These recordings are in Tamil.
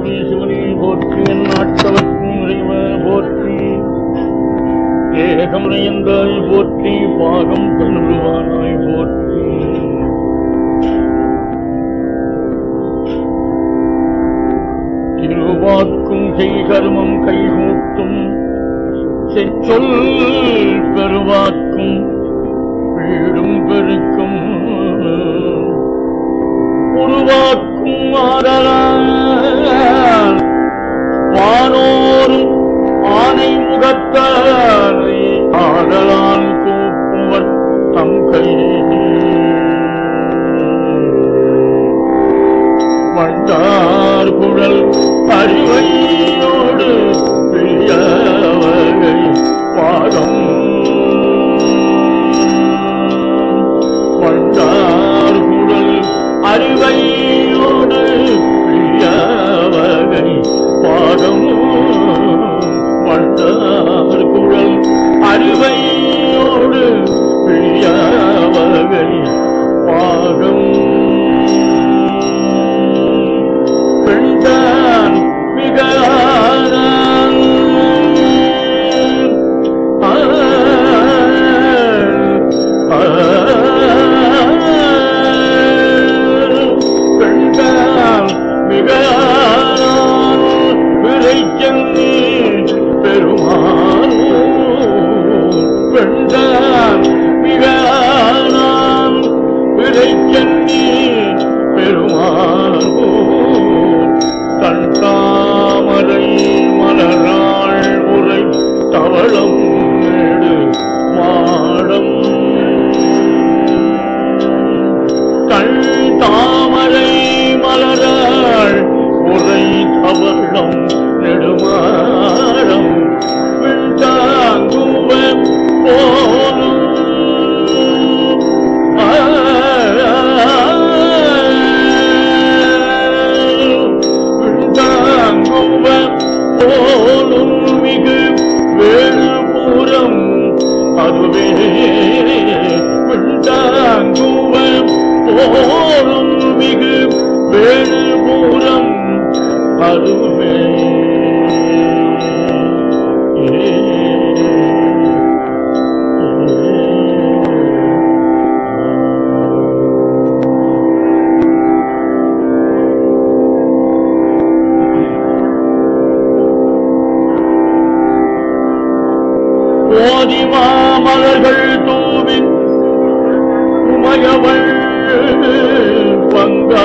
போற்றி சிவனே போற்றி என் நாட்டவர்க்கும் இறைவ போற்றி ஏகமுனையந்தாய் போற்றி பாகம் தன்னுருவானாய் போற்றி திருவாக்கும் செய்கர்மம் கைகூட்டும் செச்சொல் பெருவாக்கும் வீடும் பெருக்கும் உருவாக்கும் ஆதலால் வானோரும் ஆனை முகத்தாரை ஆதலால் கூப்புவர் தம் கையே வண்டார் குழல் அறிவையோடு பிரியவகை பாதம் வண்டார் குழல் அறிவையோடு பிரியவகை பாதம் வண்டார் குழல் அறிவையோடு பிரியவகை பாதம் பெண்தான் மிக பெண்தான் மிக விரைச்சென்னி பெருமான் பெண்தான் மிக விரைச்சென்னி பெருமான் தன் தாமரை மலராள் உரை தவளம் நெடு மாடம் கண் தாமரை மலராள் உரை தவளம் நெடுமாடம் விழ்தாங்குவ போலும் விழ்தாங்குவ போலும் மிகு வேறுபுறம் அதுவே விழ்தாங்குவ போலும் மிகு வேறுபுறம் அதுவே ஓதி மாமலர்கள் தூவின் உமையவள் பங்க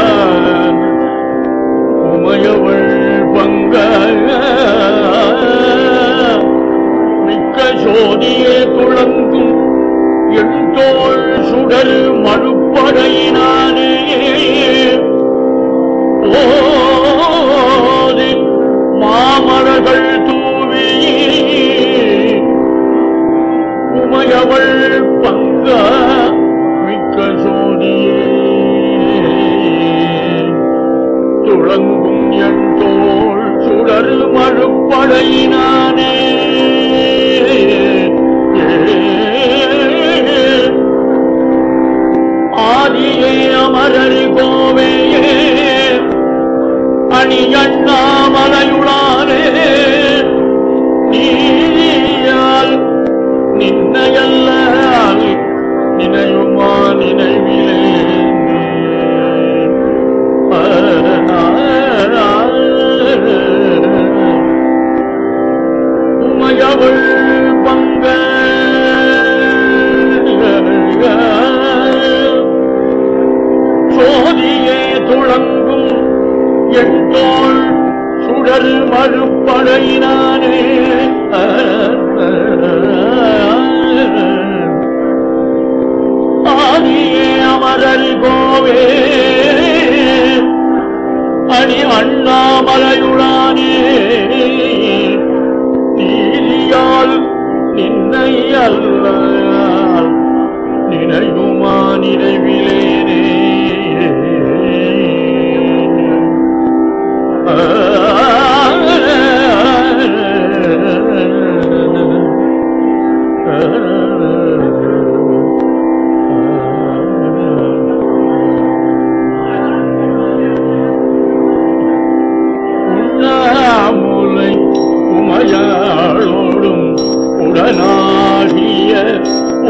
உமையவள் பங்க மிக்க சோதியே துளங்கும் என் தோள் சுடர் மறுப்படையினானே ஓதி மாமலர்கள் தூவி உமையவள் பங்க மிக்க சோதியே துளங்கும் என் தோள் சுடர் மறுப்படையினானே ஆதியே அமரரி கோவையே அணி அண்ணாமலையுளானே நீயால் நின்னையல்லால் நினைவுமா நினைவிலே உமையவள் பங்க சோதியே துளங்கும் என் தோள் சுடர் மறுப்படையினானே ஆதியே அமரல் கோவே அணி அண்ணாமலையுளானே நீதியால் நின்னை அல்லால் நினைவுமா நினைவிலேனே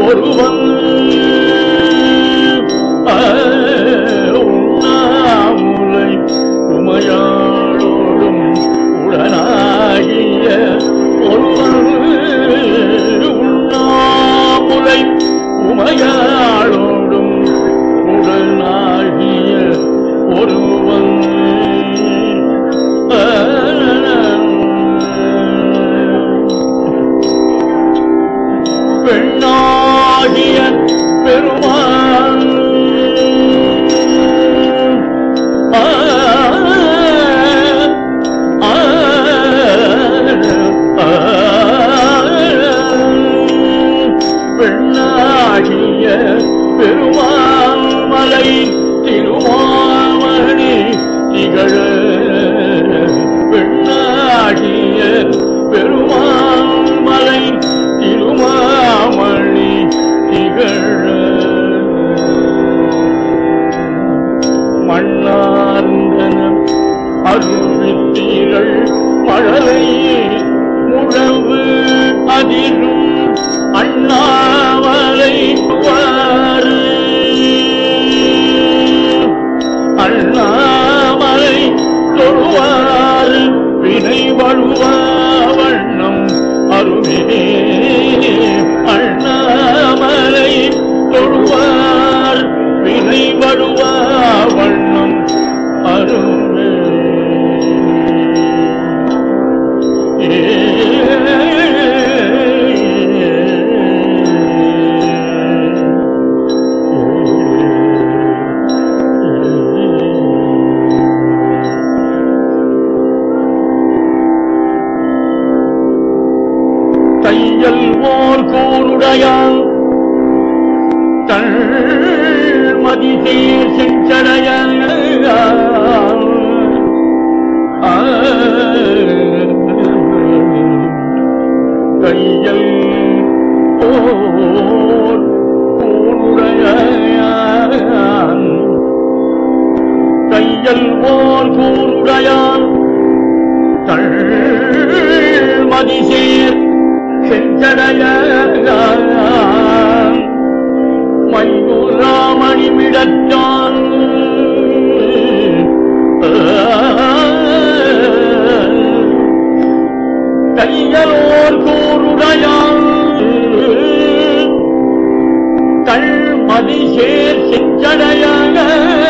ஒருவன் உண்ணாமுலை உமையாளோடும் உடனாகிய ஒருவன் உண்ணாமுலை உமையாளோடும் உடனாகிய ஒருவன் பெண்ணாகிய பெருமான் ஆ, ஆ, ஆ, பெண்ணாகிய பெருமான் மலை திருமாமணி திகழ பெண்ணாகிய பெருமான் மலை திருமாமணி திகழ மண்ணார்ந்தன அருள்வித்தீர்கள் மழலை முழவு அதிரும் அண்ணாமலை வாரு அண்ணாமலை தொழுவாறு வினை வழுவா வண்ணம் அருமே அண்ணாமலை தொழுவார் வினை வழுவா வண்ணம் அருமே தையல் ஓர் கூருடையான் தள் மதிசீர் செஞ்சடைய கையல் ஓர் கூருடையான் கையல் ஓர் கூருடையான் தள் மதிசீர் செஞ்சடைய மயூராமணி விடத்தான் கையலோர் கூருடையான் கண் மதிசேர் செஞ்சடையாக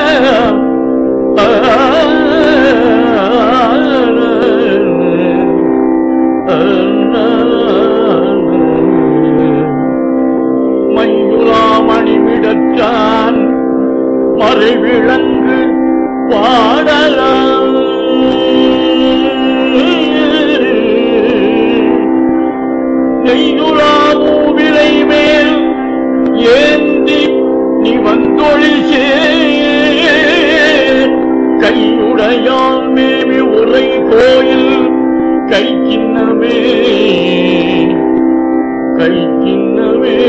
மஞ்சுளாமணி விடத்தான் மறைவிளங்கு பாடலாம் நெய்யுலாமூவிலை மேல் ஏந்தி நீ வந்தொழில் சேர் கையுடையால் மேவி உரை கோயில் கை சின்னமே கை சின்னமே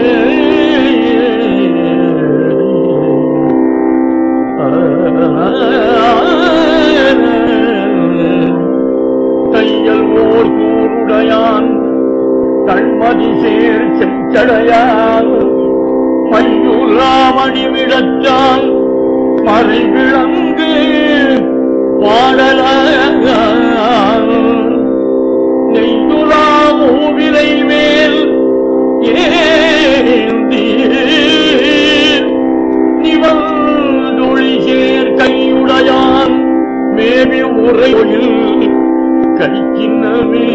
தையல் ஓர் கூருடையான் கண்மதி சேர் செஞ்சடையான் மையுலாமணி விடத்தான் மறைவிளங்கு பாடலான் நெய்யுலா மூவிலை மேல் ஏந்தி நிவந்தொழிசேர் கையுடையான் மேவி உரையில் கைக்கின்னமே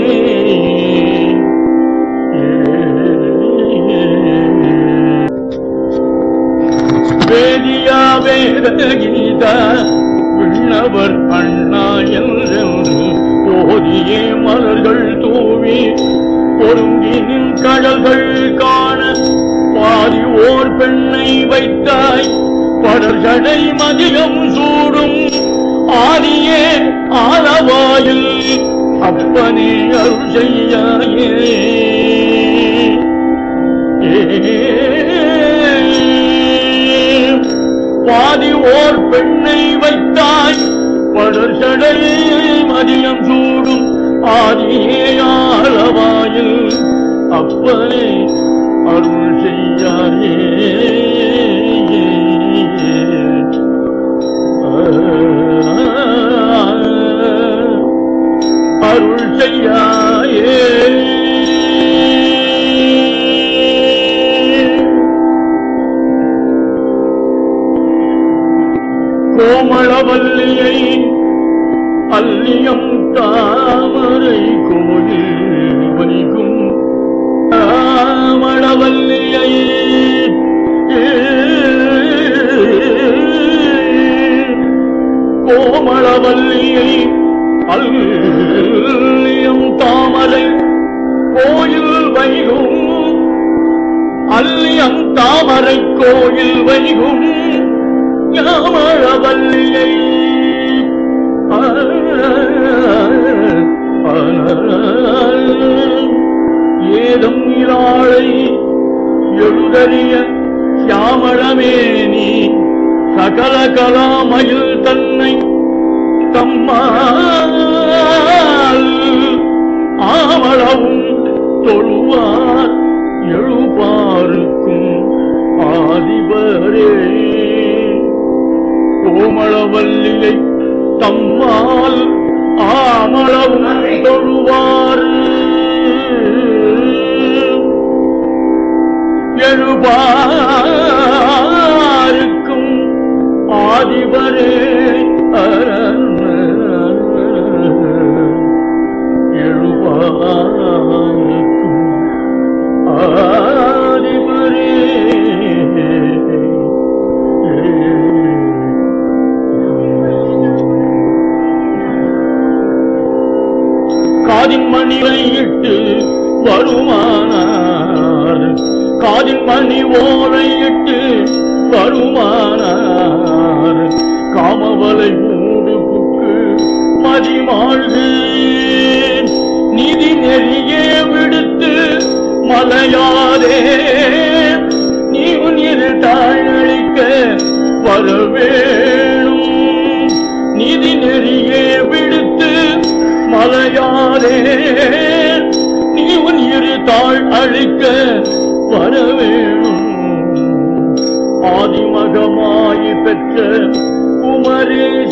வேதியா வேத கீதா விண்ணவர் அண்ணா என்றென்று ஓதியே மலர்கள் தூவி பொருங்கினின் கடல்கள் காண பாதி ஓர் பெண்ணை வைத்தாய் படர்கடை மதியம் சூடும் ஆதியே ஆலவாயில் அப்பனே அருள் செய்யாயே பாதி ஓர் பெண்ணை வைத்தாய் படர்சடை மதியம் சூடும் ஆதியே ஆலவாயில் அப்பனே அருள் செய்ய செய்யாயே அருள் செய்யாயே கோமளவல்லியை அல்லியம் தாமரை கோயில் வைகும் தாமளவல்லியை கோமளவல்லியை அல்லியம் தாமரை கோயில் வைகும் அல்லியம் தாமரை கோயில் வைகும் ஞாமழவல்லியை ஏதம் இலாளை எழுதறிய சியாமளமேனி சகல கலாமயில் தன்னை தம்மால் ஆமளவும் தொழுவார் எழுபாருக்கும் ஆதிபரே கோமளவல்லியை தம்மால் ஆமளவும் தொழுவார் எழுபாருக்கும் ஆதிபரே அரண் எழுபாருக்கும் ஆதிபரே காதின் மணியை இட்டு வருமானார் காதின் மணி ஓலை இட்டு வருமானார் காமவலை மூடு புக்கு மதிமாழ்கு நிதி நெறியே விடுத்து மலையாதே நீ உன் இரு தாழளிக்க வரவேணும் நிதி நெறியே விடுத்து மலையாதே நீ உன் இரு தாழ் அழிக்க வரவேணும் ஆதிமகமாயி பெற்ற குமரேஜ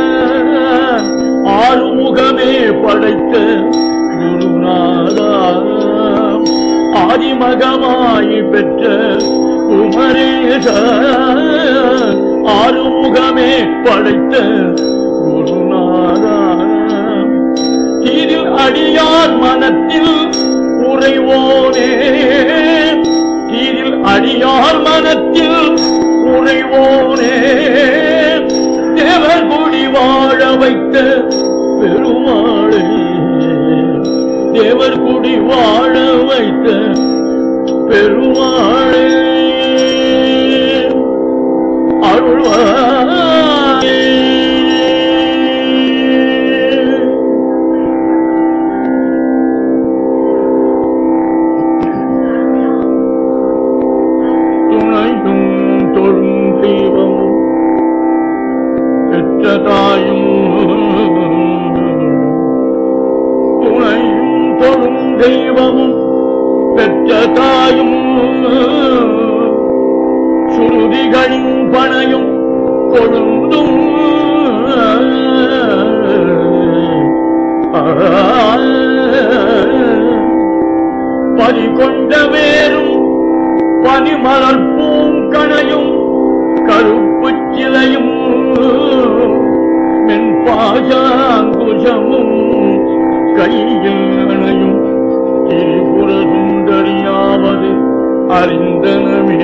ஆறுமுகமே படைத்த குருநாதா ஆதிமகமாயி பெற்ற குமரேஜ ஆறுமுகமே படைத்த குருநாதா இதில் அடியார் மனத்தில் உறைவோனே இதில் அடியார் மனத்தில் உறைவோனே தேவர் குடி வாழ வைத்த பெருமாளே தேவர் குடி வாழ வைத்த பெருமாளே அருள்வாயே துணையும் தொழும் தெய்வமும் பெற்ற தாயும் துணையும் தொழும் தெய்வமும் பெற்ற தாயும் சுருதிகளின் பனையும் கொழுந்தும் பறிகொண்ட வேரும் பனிமலர் பூங்கணையும் கருப்பு சிலையும் மென்பாஜாங்குஷமும் கையில் அணையும் திரிபுர சுந்தரியாவது அறிந்தனமே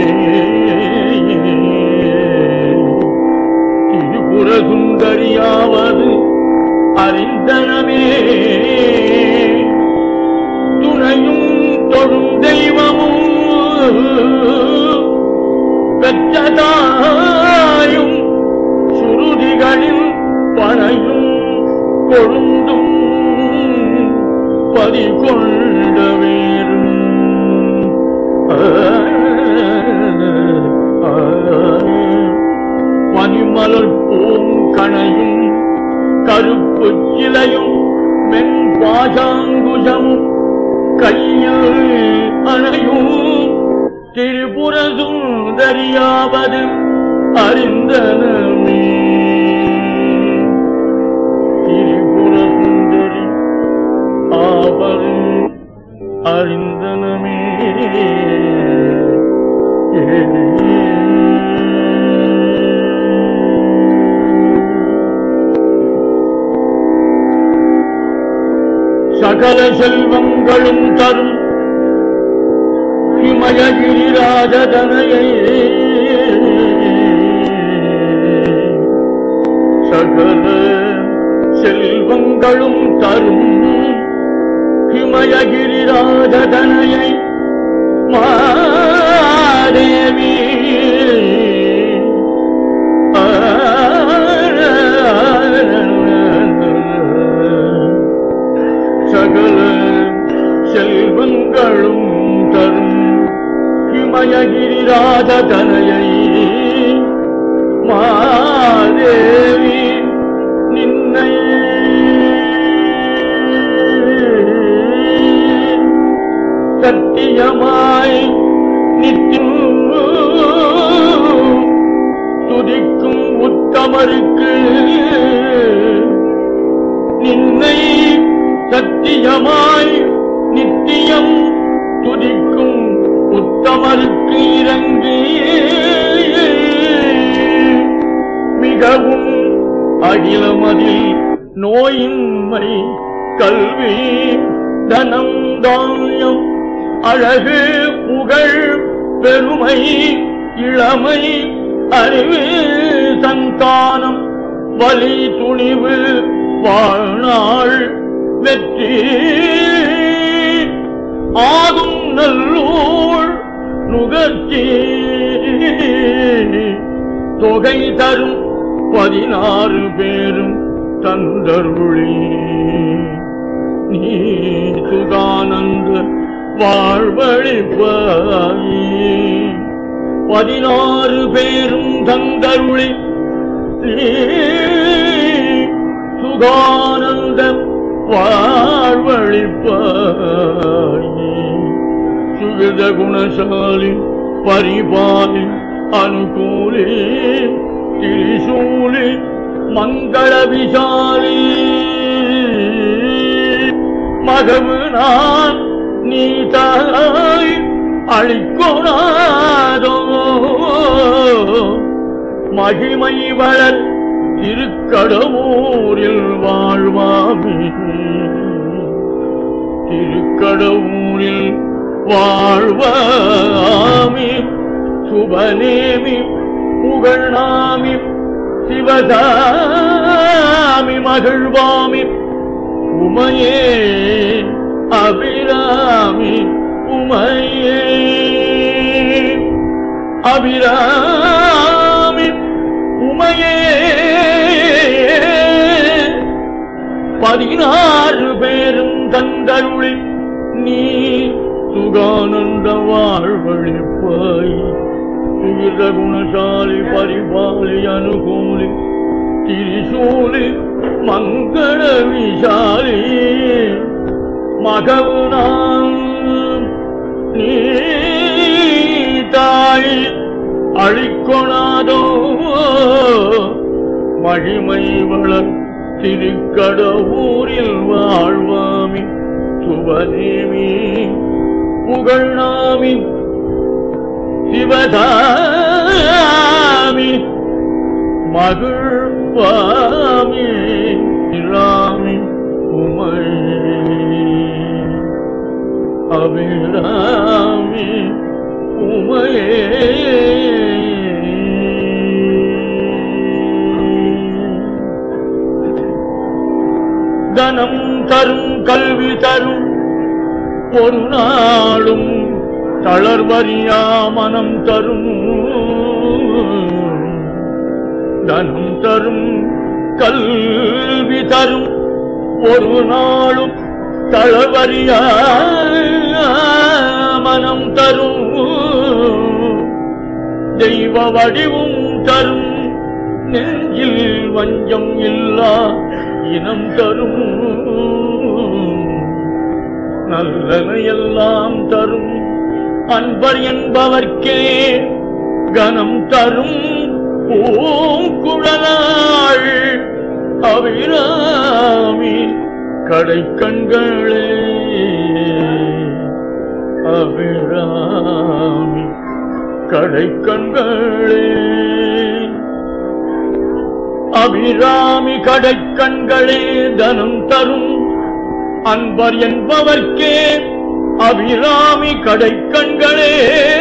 திரிபுர சுந்தரியாவது அறிந்தனமே துணையும் தொழும் தெய்வமும் பெற்றதாயும் சுருதிகளில் பனையும் கொழுந்தும் பதிகொண்ட வேரும் பனிமலர் பூங்கணையும் கருப்பு சிலையும் மென் பாசாங்குஜமும் கையில் அணையும் திரிபுர சுந்தரியாவது அறிந்தனமே திரிபுர சுந்தரி ஆவது அறிந்தனமே சகல செல்வங்களும் தரும் இமயகிரி ராஜதனையை சகல செல்வங்களும் தரும் இமயகிரி ராஜதனையை மாதேவி சகல செல்வங்களும் தரும் இமயகிரி ராஜதனையை மாதேவி நின்னை சத்தியமாய் நித்தியம் துதிக்கும் உத்தமருக்கு நின்னை சத்தியமாய் நித்தியம் துதிக்கும் உத்தமருக்கு இறங்கி மிகவும் அகிலமதில் நோயின்மை கல்வி தனம் தானியம் அழகு புகழ் பெருமை இளமை அறிவு சந்தானம் வலி துணிவு வாழ்நாள் வெற்றி ஆகும் நல்லூர் நுகர்ச்சி தொகை தரும் பதினாறு பேரும் தந்தருளி நீ சுகானந்த வாழ்வழிப்பாய் பதினாறு பேரும் தந்தருளி நீ சுகானந்த வாழ்வழிப்பாய் சுகித குணசாலி பரிபாலி அனுகூலி திரிசூலி மங்கள விசாலி மகவு நான் நீ தாய் அழிக்கொணாதோ மகிமை வளர் திருக்கடவுரில் வாழ்வாமே திருக்கடவுரில் வாழ்வாமி சுபநேமி புகழ்நாமி சிவதாமி மகிழ்வாமி உமையே அபிராமி உமையே அபிராமி உமையே பதினாறு பேரும் தந்தருளி நீ சுகானந்த வாழ்வழிப்பாய் சுகித குணசாலி பரிபாலி அனுகூலி திரிசூலி மங்கள விஷாலி மகவுனாம் நீ தாய் அழிக்கொணாதோ மகிமை வளர் திருக்கடவுரில் வாழ்வாமி சுபநேமி புகழ்நாமி சிவதாமி மகிழ்வாமி ராமி உமை அபிராமி உமையே தனம் தரும் கல்வி தரும் ஒரு நாளும் தளர்வறியா மனம் தரும் தனம் தரும் கல்வி தரும் ஒரு நாளும் தளர்வறியா மனம் தரும் தெய்வ வடிவும் தரும் நெஞ்சில் வஞ்சம் இல்லா இனம் தரும் நல்லனையெல்லாம் தரும் அன்பர் என்பவர்க்கே கனம் தரும் பூங்குழலாள் அபிராமி கடைக்கண்களே அபிராமி கடைக்கண்களே அபிராமி கடைக்கண்களே தனம் தரும் அன்பர் என்பவர்க்கே அபிராமி கடைக்கண்களே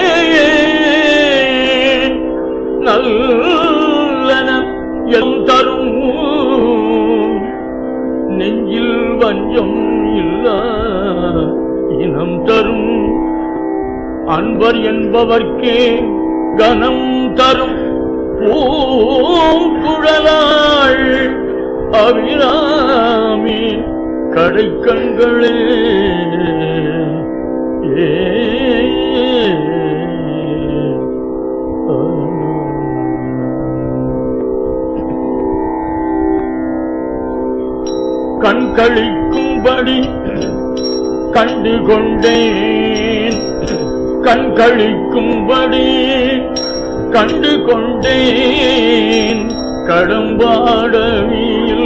நல்லன எம் தரும் நெஞ்சில் வஞ்சம் இல்ல இனம் தரும் அன்பர் என்பவர்க்கே கனம் தரும் பூங்குழலாள் அபிராமி கடைக்கண்களே ஏ கண் கழிக்கும்படி கண்டு கொண்டேன் கண் கழிக்கும்படி கண்டு கொண்டேன் கடம்பாடவியில்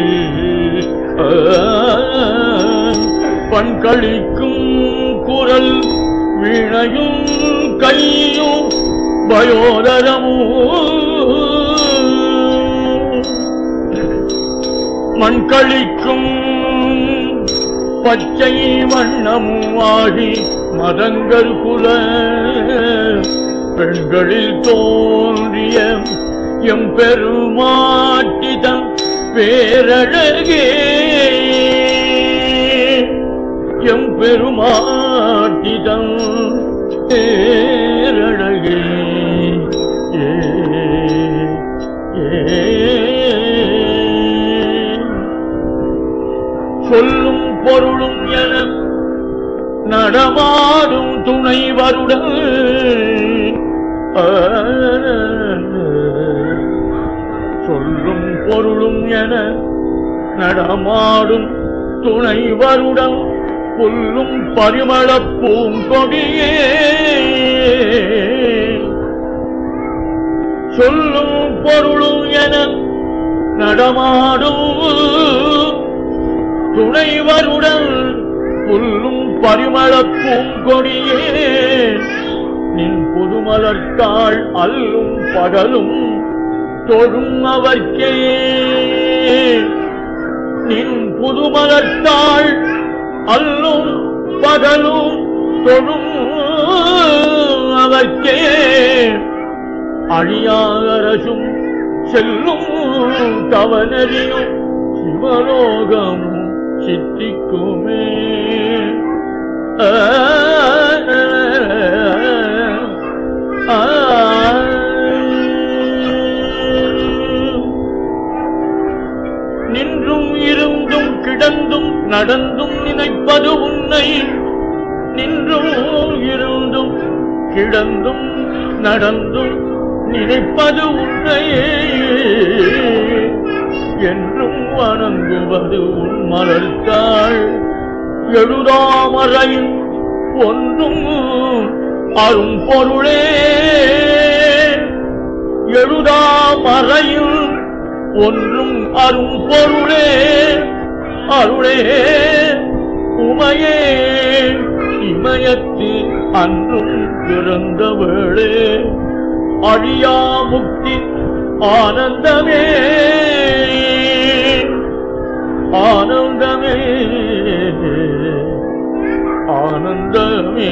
பண்களிக்கும் குரல் வீணையும் கையும் பயோதரமும் மண்களிக்கும் பச்சை வண்ணமும் ஆகி மதங்கள் குல பெண்களில் தோன்றிய எம் பெருமாட்டிதம் பேரழகே எம் பெருமாட்டிதம் பேரழகே ஏ ஏ சொல்லும் பொருளும் என நடமாடும் துணைவருடன் சொல்லும் பொருளும் என நடமாடும் துணைவருடன் புல்லும் பரிமள பூங்கொடியே சொல்லும் பொருளும் என நடமாடும் துணைவருடன் புல்லும் பரிமளப் பூங்கொடியே நின் புதுமலர்த்தாள் அல்லும் பகலும் தொழும் அவர்க்கே நின் புதுமலர்த்தாள் அல்லும் பகலும் தொழும் அவர்க்கே அழியாரசும் செல்லும் தவனறியும் சிவலோகமும் சித்திக்குமே ஆ, ஆ, நின்றும் இருந்தும் கிடந்தும் நடந்தும் நினைப்பது உன்னை நின்றும் இருந்தும் கிடந்தும் நடந்தும் நினைப்பது உன்னையே என்றும் வணங்குவது உன் மலர்த்தாள் எழுதாமறையும் ஒன்றும் அரும் பொருளே எழுதாமறையும் ஒன்றும் அரும் பொருளே அருளே உமையே இமயத்து அன்றும் பிறந்தவளே அழியா முக்தி ஆனந்தமே ஆனந்தமே ஆனந்தமே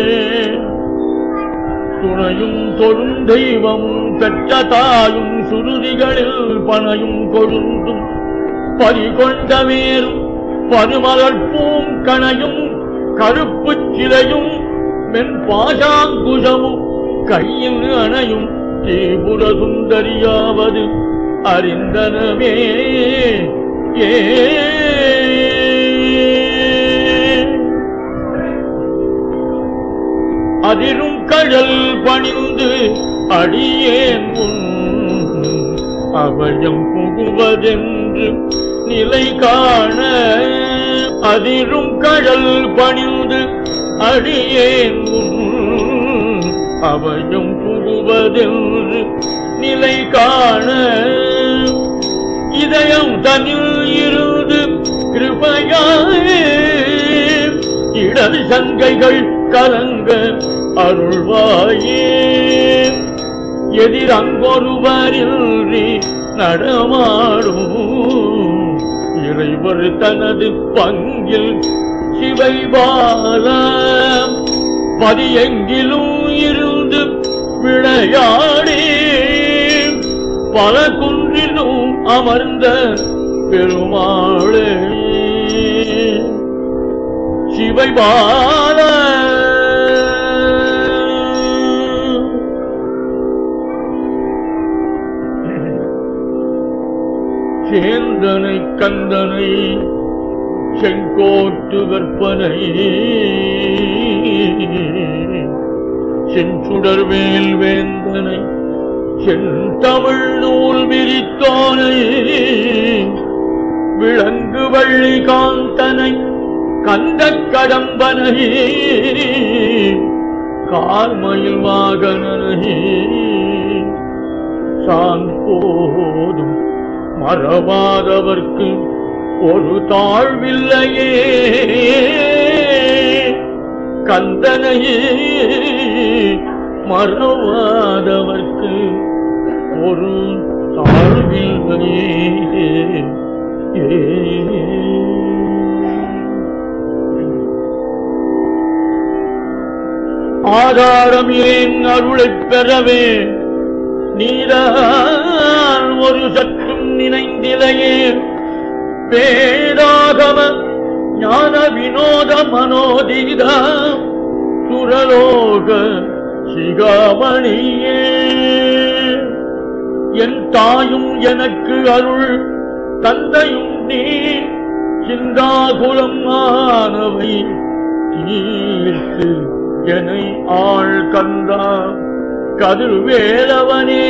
துணையும் தொழும் தெய்வமும் பெற்ற தாயும் சுருதிகளில் பனையும் கொழுந்தும் பறிகொண்ட வேரும் பருமலர் பூங்கணையும் கருப்புச் சிலையும் மென் பாசாங்குஜமும் கையில் அணையும் தீபுர சுந்தரியாவது அறிந்தனமே ஏ அதிரும் கடல் பணிந்து அடியேன் உன் அவயம் புகுவதென்று நிலை காண அதிரும் கடல் பணிந்து அடியேன் உன் அவையும் புகுவதென்று நிலை காண இதயம் தனில் இருந்து கிருபையாயே இடது சங்கைகள் கலங்க அருள்வாயே எதிரங்கொருவரின்றி நடமாடும் இறைவர் தனது பங்கில் சிவை பாலம் பதியெங்கிலும் இருந்து விளையாடி பல குன்றிலும் அமர்ந்த பெருமாளே சிவை பால சேந்தனை கந்தனை செங்கோட்டு கற்பனை செஞ்சுடர்வேல் வேந்தனை செந்தமிழ் நூல் விரித்தோனை விளங்கு வள்ளி காந்தனை கந்த கடம்பனை கார்மயில் வாகனனை சான் போதும் மறவாதவர்க்கு ஒரு தாழ்வில்லையே கந்தனையே மறவாதவர்க்கு ஒரு தாழ்வில்லையே ஆதாரம் ஏன் அருளைப் பெறவே நீதான் ஒரு சற்றும் நினைந்திலையே வேதாகம ஞான வினோத மனோதீதா சுரலோக சிகாமணியே என் தாயும் எனக்கு அருள் தந்தையும் நீ சிந்தாகுலம் ஆனவை தீர்த்து என்னை ஆள் கந்தா கதிர்வேலவனே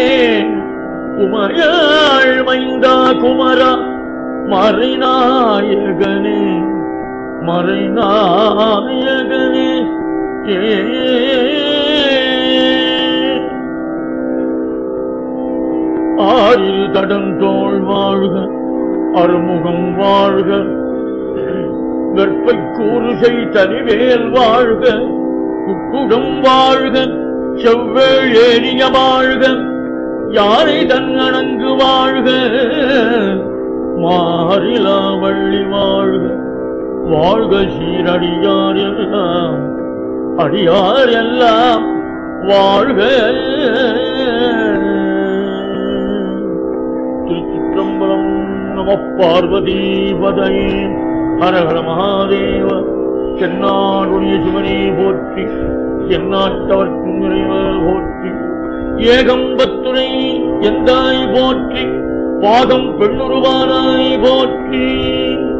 குமயாள் மைந்தா குமரா மறைநாயகனே மறைநாயகனே ஏ ஆறில் தடந்தோள் வாழ்க அறுமுகம் வாழ்க வெற்பை கூறுசை தனிவேல் வாழ்க குக்குடம் வாழ்க செவ்வேள் ஏறிய வாழ்க யாரை தன்னணங்கு வாழ்க மாறிலா வள்ளி வாழ்க வாழ்க சீரடியார் எல்லாம் அடியார் எல்லாம் வாழ்க திருச்சிற்றம்பலம் நம பார்வதி பதை ஹரஹர மகாதேவ சென்னாடுடைய சிவனே போற்றி எந்நாட்டவர்க்கும் இறைவர் போற்றி ஏகம்பத்துரை எந்தாய் போற்றி பாதம் பெண்ணுருவானாய் போற்றி